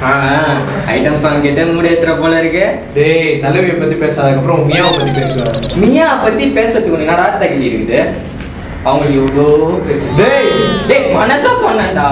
Item song கிட்ட மூடி ஏத்துற போல இருக்கு டேய் தலைவியை பத்தி பேசாததுக்கப்புறம் மியாவை பத்தி பேசுவேன் மியா பத்தி பேசுறதுக்கு உனக்கு என்னடா தகுதி இருக்குது அவங்க எவ்வளோ பேசு டேய் டேய் மனசா சொன்னேன்டா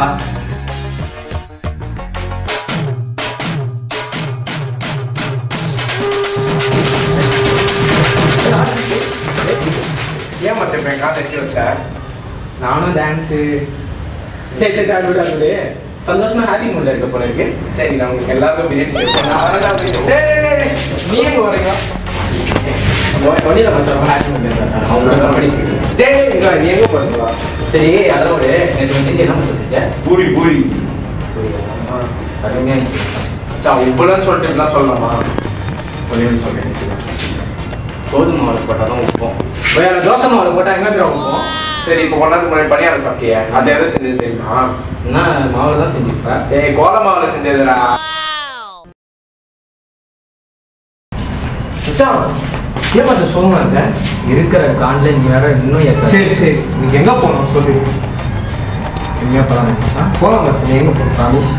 ஏன் மத்த இப்போ காதை வச்சு வச்ச நானும் டான்ஸு சரி சரி அது விடு அது விடு சந்தோஷமா ஹாப்பி மூட்ல இருக்க போல இருக்கு சரி நான் உங்களுக்கு எல்லாருக்கும் பிரியாணி செய்வோம் நான் வரேன் அப்படின்னு டேய், டேய், டேய், டேய். நீ எங்க வரீங்க வண்டியில மச்சான் ஹாப்பி மூட்ல இருக்காங்க அவங்க தான் படிச்சு டேய் இங்க வா, நீ எங்க போறீங்களா சரி அதோட நேற்று வந்து என்ன பண்ண செஞ்சேன் பூரி பூரி அருமையா இருந்துச்சு சா உப்புலன்னு சொல்லிட்டு இப்படிலாம் சொல்லலாமா சொல்லின்னு சொல்றேன் கோதுமை மாவு போட்டால் தான் உப்போம் வேற தோசை மாவு போட்டால் எங்கே தெரியும் உப்போம் சரி இப்போ கொண்டாந்து முன்னாடி பணியாரம் சாப்பிட்டியே அது எதை செஞ்சது தெரியுமா என்ன மாவு தான் செஞ்சுருப்பேன் ஏய் கோல மாவுல செஞ்சதுடா மச்சான் ஏன் மச்சான் சொல்லுங்க இருக்கிற காண்டில் நீ வேற இன்னும் எத்த சரி சரி நீங்க எங்க போகணும் சொல்லு எங்கேயா போகலாம் மச்சான் போலாம் மச்சான் நீ எங்க போகணும் ரமேஷ்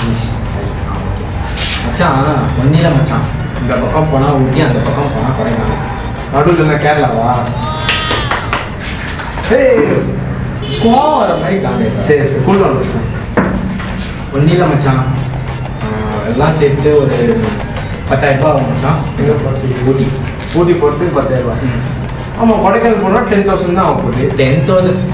மச்சான் ஒன்னில மச்சான் இந்த பக்கம் போனால் ஊட்டி அந்த பக்கம் போனால் கொடைக்கானல் நடுவில் என்ன கேரளாவா ஏய் கோவம் வர மாதிரி காண்டே சரி சரி கூட்டு வந்து மச்சான் ஒன்னில மச்சான் ஆஹ் எல்லாம் சேர்த்து ஒரு பத்தாயிரம் ரூபாய் ஆகும் மச்சான் எங்க போகிறது ஊட்டி ஊட்டி போட்டு பத்தாயிரம் ரூபாய் ஆமா கொடைக்கானல் போனா டென் தௌசண்ட் தான் ஆகும் போகுது டென் தௌசண்ட்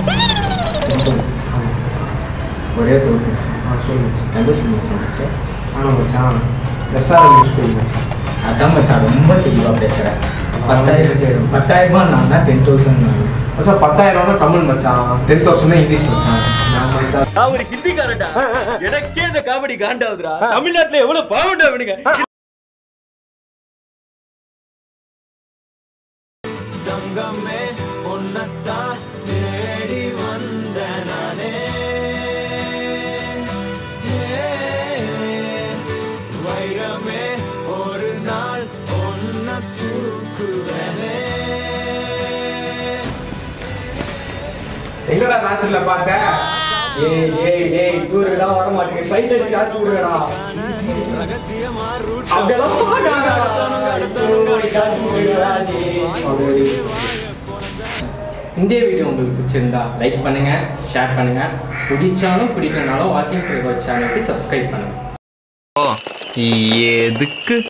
ஒரே தௌசண்ட் ஆ சொல்லு மச்சான். எந்த சொல்லி மச்சான் ஆனா மச்சான் எஸ்ஆர்எம் ஸ்கூல் மச்சான் அதான் மச்சான் ரொம்ப தெளிவாக பேசுகிறேன் பத்தாயிரம் பத்தாயிரம் ரூபாய் நான் டென் தௌசண்ட் மச்சான் பத்தாயிரம்னா தமிழ் மச்சான் டென் தௌசண்ட் இங்கிலீஷ் மச்சான் நான் மச்சான் நான் ஒரு ஹிந்திக்காரன்டா எனக்கே இந்த காமெடி காண்டாவுதுடா தமிழ்நாட்டுல எவ்வளவு பாவண்டா அவனுங்க தங்கமே உன்னத்தான் தேடி வந்த நானே வைரமே ஒரு நாள் ஒன்ன தூக்குவனே எங்கடா ராத்திரில பார்த்த ஏய் ஏய் ஏய் டூருக்குலாம் வர மாட்டேங்க ஃப்ளைட் அடிச்சு காத்து விடுங்கடா ரகசியமா ரூட் அப்படியெல்லாம் போகாதடா. ஐயோ, காத்து விடுங்கடா நீ. இந்த வீடியோ உங்களுக்கு பிடிச்சிருந்தா லைக் பண்ணுங்க ஷேர் பண்ணுங்க பிடிச்சாலும் பிடிக்கலனாலும் வாக்கிங் சேனலுக்கு சப்ஸ்கிரைப் பண்ணுங்க எதுக்கு